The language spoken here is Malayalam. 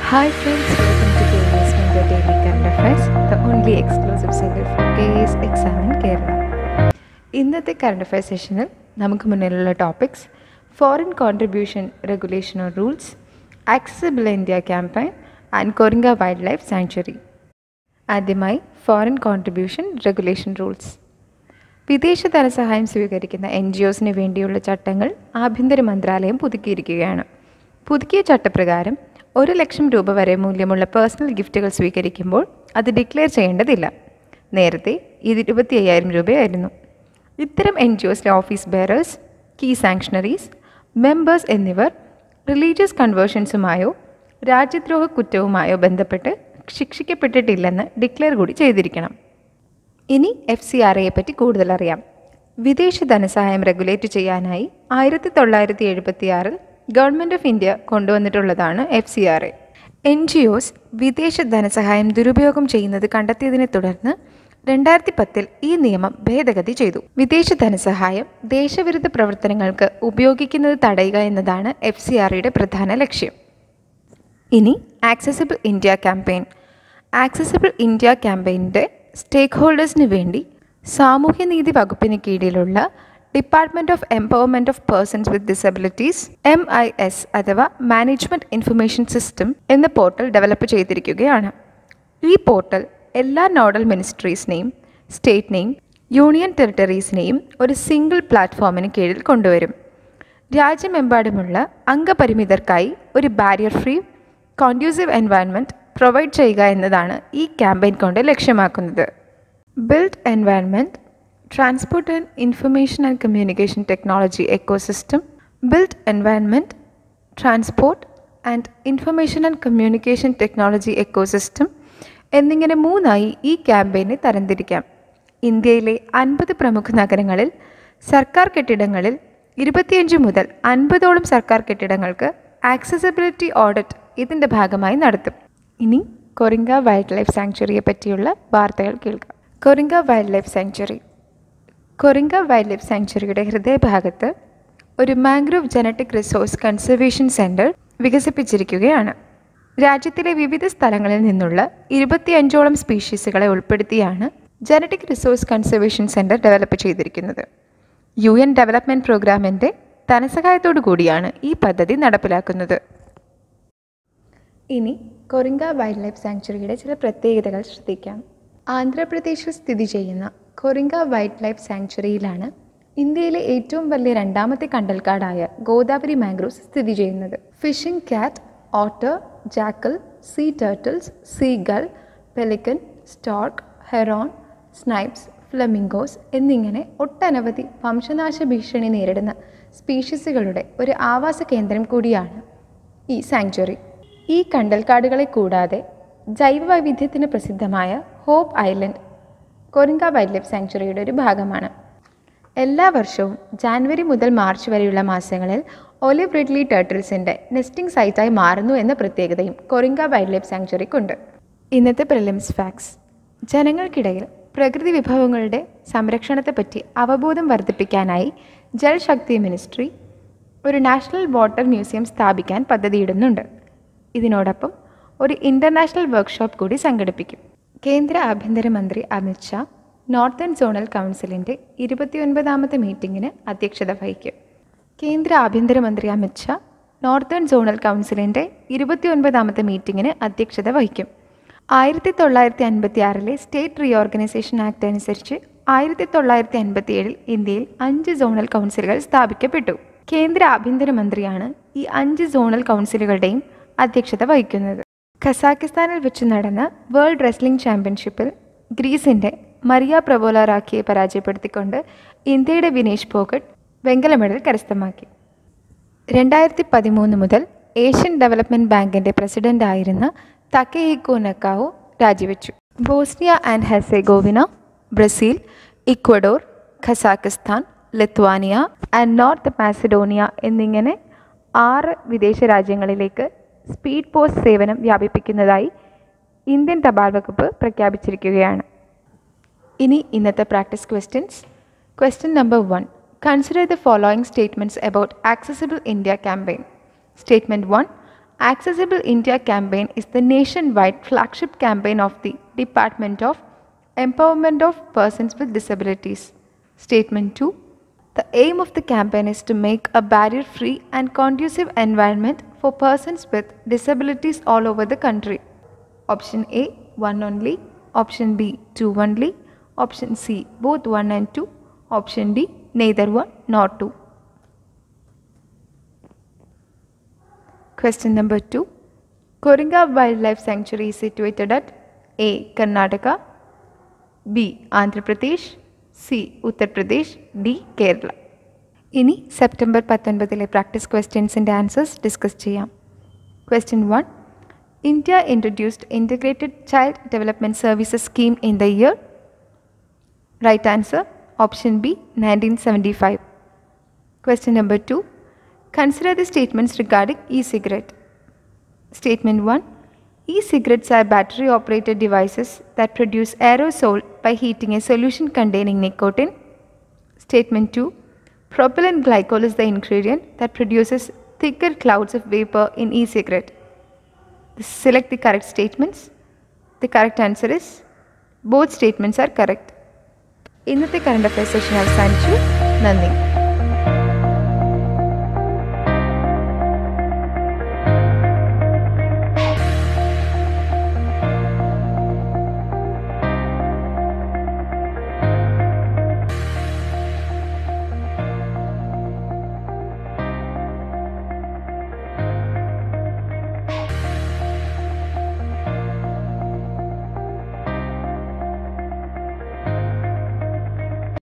Hi friends, welcome to KAS Media Daily Current Affairs, the only exclusive center for KAS Exam in Kerala. ഇന്നത്തെ കറണ്ട് അഫയർ സെഷനിൽ നമുക്ക് മുന്നിലുള്ള topics foreign contribution regulation or rules accessible India campaign and Coringa wild life sanctuary ആദ്യമായി ഫോറിൻ കോൺട്രിബ്യൂഷൻ റെഗുലേഷൻ റൂൾസ് വിദേശ ധനസഹായം സ്വീകരിക്കുന്ന എൻ ജി ഒസിന് വേണ്ടിയുള്ള ചട്ടങ്ങൾ ആഭ്യന്തര മന്ത്രാലയം പുതുക്കിയിരിക്കുകയാണ് പുതുക്കിയ ചട്ടപ്രകാരം ഒരു ലക്ഷം രൂപ വരെ മൂല്യമുള്ള പേഴ്സണൽ ഗിഫ്റ്റുകൾ സ്വീകരിക്കുമ്പോൾ അത് ഡിക്ലെയർ ചെയ്യേണ്ടതില്ല നേരത്തെ ഇത് ഇരുപത്തി അയ്യായിരം രൂപയായിരുന്നു ഇത്തരം എൻ ജി ഒസിലെ ഓഫീസ് ബെയറേഴ്സ് കീ സാങ്ഷണറീസ് മെമ്പേഴ്സ് എന്നിവർ റിലീജിയസ് കൺവേർഷൻസുമായോ രാജ്യദ്രോഹ കുറ്റവുമായോ ബന്ധപ്പെട്ട് ശിക്ഷിക്കപ്പെട്ടിട്ടില്ലെന്ന് ഡിക്ലെയർ കൂടി ചെയ്തിരിക്കണം ഇനി എഫ് സി ആർ എയെ പറ്റി കൂടുതൽ അറിയാം വിദേശ ധനസഹായം റെഗുലേറ്റ് ചെയ്യാനായി ആയിരത്തി തൊള്ളായിരത്തി എഴുപത്തി ആറിൽ ഗവൺമെൻറ് ഓഫ് ഇന്ത്യ കൊണ്ടുവന്നിട്ടുള്ളതാണ് F C R A N G Os വിദേശ ധനസഹായം ദുരുപയോഗം ചെയ്യുന്നത് കണ്ടെത്തിയതിനെ തുടർന്ന് രണ്ടായിരത്തി പത്തിൽ ഈ നിയമം ഭേദഗതി ചെയ്തു വിദേശ ധനസഹായം ദേശവിരുദ്ധ പ്രവർത്തനങ്ങൾക്ക് ഉപയോഗിക്കുന്നത് തടയുക എന്നതാണ് എഫ് സി ആർ എയുടെ പ്രധാന ലക്ഷ്യം ഇനി accessible India campaign accessible India ക്യാമ്പയിൻ്റെ സ്റ്റേക്ക് ഹോൾഡേഴ്സിന് വേണ്ടി സാമൂഹ്യനീതി വകുപ്പിന് കീഴിലുള്ള department of empowerment of persons with disabilities M I S അഥവാ മാനേജ്മെൻറ്റ് ഇൻഫർമേഷൻ സിസ്റ്റം എന്ന പോർട്ടൽ ഡെവലപ്പ് ചെയ്തിരിക്കുകയാണ് ഈ പോർട്ടൽ എല്ലാ നോഡൽ മിനിസ്ട്രീസിനെയും സ്റ്റേറ്റിനെയും യൂണിയൻ ടെറിട്ടറീസിനെയും ഒരു സിംഗിൾ പ്ലാറ്റ്ഫോമിന് കീഴിൽ കൊണ്ടുവരും രാജ്യമെമ്പാടുമുള്ള അംഗപരിമിതർക്കായി ഒരു barrier free conducive environment provide ചെയ്യുക എന്നതാണ് ഈ ക്യാമ്പയിൻ കൊണ്ട് ലക്ഷ്യമാക്കുന്നത് build environment transport and information and communication technology ecosystem build environment transport and information and communication technology ecosystem എന്നിങ്ങനെ മൂന്നായി ഈ ക്യാമ്പയിനെ തരംതിരിക്കാം ഇന്ത്യയിലെ അൻപത് പ്രമുഖ നഗരങ്ങളിൽ സർക്കാർ കെട്ടിടങ്ങളിൽ ഇരുപത്തിയഞ്ച് മുതൽ അൻപതോളം സർക്കാർ കെട്ടിടങ്ങൾക്ക് ആക്സസിബിലിറ്റി ഓഡിറ്റ് ഇതിൻ്റെ ഭാഗമായി നടത്തും ഇനി കൊറിങ്ക വൈൽഡ് ലൈഫ് സാങ്ച്വറിയെ പറ്റിയുള്ള വാർത്തകൾ കേൾക്കാം Coringa wild life sanctuary Coringa wild life സാങ്ച്വറിയുടെ ഹൃദയഭാഗത്ത് ഒരു mangrove genetic resource conservation centre വികസിപ്പിച്ചിരിക്കുകയാണ് രാജ്യത്തിലെ വിവിധ സ്ഥലങ്ങളിൽ നിന്നുള്ള ഇരുപത്തിയഞ്ചോളം സ്പീഷീസുകളെ ഉൾപ്പെടുത്തിയാണ് genetic resource conservation centre develop ചെയ്തിരിക്കുന്നത് യു എൻ ഡെവലപ്മെൻറ്റ് പ്രോഗ്രാമിൻ്റെ ധനസഹായത്തോടു കൂടിയാണ് ഈ പദ്ധതി നടപ്പിലാക്കുന്നത് ഇനി കൊറിങ്ക വൈൽഡ് ലൈഫ് സാങ്ച്വറിയുടെ ചില പ്രത്യേകതകൾ ശ്രദ്ധിക്കാം ആന്ധ്രാപ്രദേശിൽ സ്ഥിതി ചെയ്യുന്ന കൊറിങ്ക വൈൽഡ് ലൈഫ് സാങ്ച്വറിയിലാണ് ഇന്ത്യയിലെ ഏറ്റവും വലിയ രണ്ടാമത്തെ കണ്ടൽക്കാടായ ഗോദാവരി മാംഗ്രൂവ്സ് സ്ഥിതി ചെയ്യുന്നത് fishing cat otter jackal sea turtles seagull pelican stork heron snipes flamingos എന്നിങ്ങനെ ഒട്ടനവധി വംശനാശ ഭീഷണി നേരിടുന്ന സ്പീഷീസുകളുടെ ഒരു ആവാസ കേന്ദ്രം കൂടിയാണ് ഈ സാങ്ച്വറി ഈ കണ്ടൽക്കാടുകളെ കൂടാതെ ജൈവ വൈവിധ്യത്തിന് പ്രസിദ്ധമായ hope island Coringa wild life സാങ്ച്വറിയുടെ ഒരു ഭാഗമാണ് എല്ലാ വർഷവും ജാനുവരി മുതൽ മാർച്ച് വരെയുള്ള മാസങ്ങളിൽ ഒലിവ് റിഡ്ലി ടേർട്ടിൽസിൻ്റെ നെസ്റ്റിംഗ് സൈറ്റായി മാറുന്നു എന്ന പ്രത്യേകതയും കൊറിങ്ക വൈൽഡ് ലൈഫ് സാങ്ച്വറിക്കുണ്ട് ഇന്നത്തെ പ്രിലിംസ് ഫാക്സ് ജനങ്ങൾക്കിടയിൽ പ്രകൃതി വിഭവങ്ങളുടെ സംരക്ഷണത്തെപ്പറ്റി അവബോധം വർദ്ധിപ്പിക്കാനായി ജൽശക്തി മിനിസ്ട്രി ഒരു നാഷണൽ വാട്ടർ മ്യൂസിയം സ്ഥാപിക്കാൻ പദ്ധതിയിടുന്നുണ്ട് ഇതിനോടൊപ്പം ഒരു ഇൻ്റർനാഷണൽ വർക്ക്ഷോപ്പ് കൂടി സംഘടിപ്പിക്കും കേന്ദ്ര ആഭ്യന്തരമന്ത്രി അമിത്ഷാ നോർത്തേൺ സോണൽ കൗൺസിലിൻ്റെ ഇരുപത്തിയൊൻപതാമത്തെ മീറ്റിംഗിന് അധ്യക്ഷത വഹിക്കും കേന്ദ്ര ആഭ്യന്തരമന്ത്രി അമിത്ഷാ നോർത്തേൺ സോണൽ കൗൺസിലിൻ്റെ ഇരുപത്തിയൊൻപതാമത്തെ മീറ്റിംഗിന് അധ്യക്ഷത വഹിക്കും ആയിരത്തി തൊള്ളായിരത്തി അൻപത്തി ആറിലെ സ്റ്റേറ്റ് റീഓർഗനൈസേഷൻ ആക്ട് അനുസരിച്ച് ആയിരത്തി തൊള്ളായിരത്തി അൻപത്തി ഏഴിൽ ഇന്ത്യയിൽ അഞ്ച് സോണൽ കൗൺസിലുകൾ സ്ഥാപിക്കപ്പെട്ടു കേന്ദ്ര ആഭ്യന്തരമന്ത്രിയാണ് ഈ അഞ്ച് സോണൽ കൗൺസിലുകളുടെയും അധ്യക്ഷത വഹിക്കുന്നത് ഖസാക്കിസ്ഥാനിൽ വെച്ച് നടന്ന വേൾഡ് റെസ്ലിംഗ് ചാമ്പ്യൻഷിപ്പിൽ ഗ്രീസിൻ്റെ മറിയ പ്രബോലാറാക്കിയെ പരാജയപ്പെടുത്തിക്കൊണ്ട് ഇന്ത്യയുടെ വിനേഷ് ഫോഗട്ട് വെങ്കല മെഡൽ കരസ്ഥമാക്കി രണ്ടായിരത്തി പതിമൂന്ന് മുതൽ ഏഷ്യൻ ഡെവലപ്മെൻറ്റ് ബാങ്കിൻ്റെ പ്രസിഡന്റ് ആയിരുന്ന തക്കയിക്കോ നക്കാവോ രാജിവെച്ചു Bosnia and Herzegovina Brazil Ecuador Kazakhstan Lithuania and North Macedonia എന്നിങ്ങനെ ആറ് വിദേശ രാജ്യങ്ങളിലേക്ക് സ്പീഡ് പോസ്റ്റ് സേവനം വ്യാപിപ്പിക്കുന്നതായി ഇന്ത്യൻ തപാൽ വകുപ്പ് പ്രഖ്യാപിച്ചിരിക്കുകയാണ് ഇനി ഇന്നത്തെ practice questions question number one consider the following statements about accessible India campaign statement one Accessible India campaign is the nationwide flagship campaign of the Department of Empowerment of Persons with Disabilities. Statement 2. The aim of the campaign is to make a barrier free and conducive environment for persons with disabilities all over the country. Option A 1 only, option B 2 only, option C both 1 and 2, option D neither 1 nor 2. Question number 2. Koringa Wildlife Sanctuary is situated at A. Karnataka, B. Andhra Pradesh, C. Uttar Pradesh, D. Kerala. ഇനി സെപ്റ്റംബർ പത്തൊൻപതിലെ പ്രാക്ടീസ് ക്വസ്റ്റ്യൻസിൻ്റെ ആൻസേഴ്സ് ഡിസ്കസ് ചെയ്യാം question one India introduced integrated child development services scheme in the year right answer option B nineteen seventy five question number two consider the statements regarding E cigarette Statement 1 E cigarettes are battery operated devices that produce aerosol by heating a solution containing nicotine. Statement 2 Propylene glycol is the ingredient that produces thicker clouds of vapor in e cigarette. Select the correct statements. The correct answer is both statements are correct. ഇന്നത്തെ കറണ്ട് അഫയർ സെഷൻ അവസാനിച്ചു നന്ദി